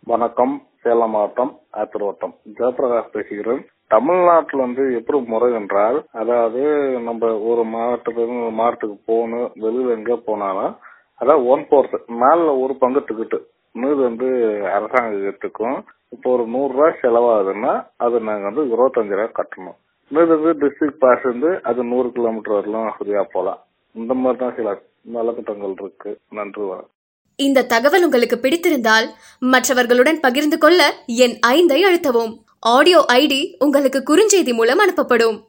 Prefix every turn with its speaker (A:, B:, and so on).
A: வணக்கம் சேலம் மாவட்டம் ஆத்திரோட்டம் ஜெயபிரகாஷ் பேசுகிறேன் தமிழ்நாட்டில் வந்து எப்படி முறை என்றால் அதாவது நம்ம ஒரு மாவட்டத்திலிருந்து ஒரு மாவட்டத்துக்கு போகணும் வெளியில எங்க போனாலும் அதாவது ஒன் ஃபோர்த் மேல ஒரு பங்கு டிக்கெட்டு மீது வந்து அரசாங்கத்துக்கும் இப்போ ஒரு நூறு ரூபாய் செலவாகுதுன்னா அது நாங்க வந்து இருபத்தஞ்சு ரூபாய் கட்டணும் மீது வந்து டிஸ்ட்ரிக்ட் பாஸ் வந்து அது நூறு கிலோமீட்டர் வரலாம் ஃப்ரீயா போலாம் இந்த மாதிரி தான் சில நலத்திட்டங்கள் இருக்கு நன்றி வணக்கம்
B: இந்த தகவல் உங்களுக்கு பிடித்திருந்தால் மற்றவர்களுடன் பகிர்ந்து கொள்ள என் ஐந்தை அழுத்தவும் ஆடியோ ஐடி உங்களுக்கு குறுஞ்செய்தி மூலம் அனுப்பப்படும்